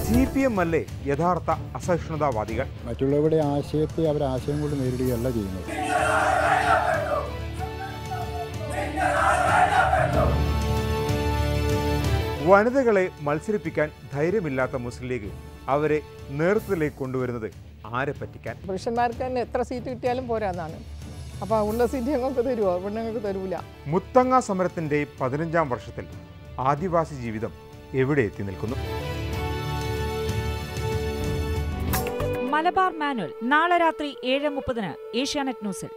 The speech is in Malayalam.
സി പി എം അല്ലേ യഥാർത്ഥ അസഹിഷ്ണുതാവാദികൾ മറ്റുള്ളവരുടെ ആശയത്തെ അവർ ആശയം കൊണ്ട് നേരിടുകയല്ല ചെയ്യുന്നത് വനിതകളെ മത്സരിപ്പിക്കാൻ ധൈര്യമില്ലാത്ത മുസ്ലിം ലീഗ് അവരെ നേതൃത്വത്തിലേക്ക് കൊണ്ടുവരുന്നത് ആരെ പറ്റിക്കാൻ പുരുഷന്മാർക്ക് തന്നെ എത്ര സീറ്റ് കിട്ടിയാലും പോരാന്നാണ് അപ്പോൾ ഉള്ള സീറ്റ് ഞങ്ങൾക്ക് തരുമോ പെണ്ണുങ്ങൾക്ക് തരൂല മുത്തങ്ങ സമരത്തിന്റെ പതിനഞ്ചാം വർഷത്തിൽ ആദിവാസി ജീവിതം എവിടെ എത്തി നിൽക്കുന്നു മലബാർ മാനുവൽ നാളെ രാത്രി ഏഴ് മുപ്പതിന് ഏഷ്യാനെറ്റ് ന്യൂസിൽ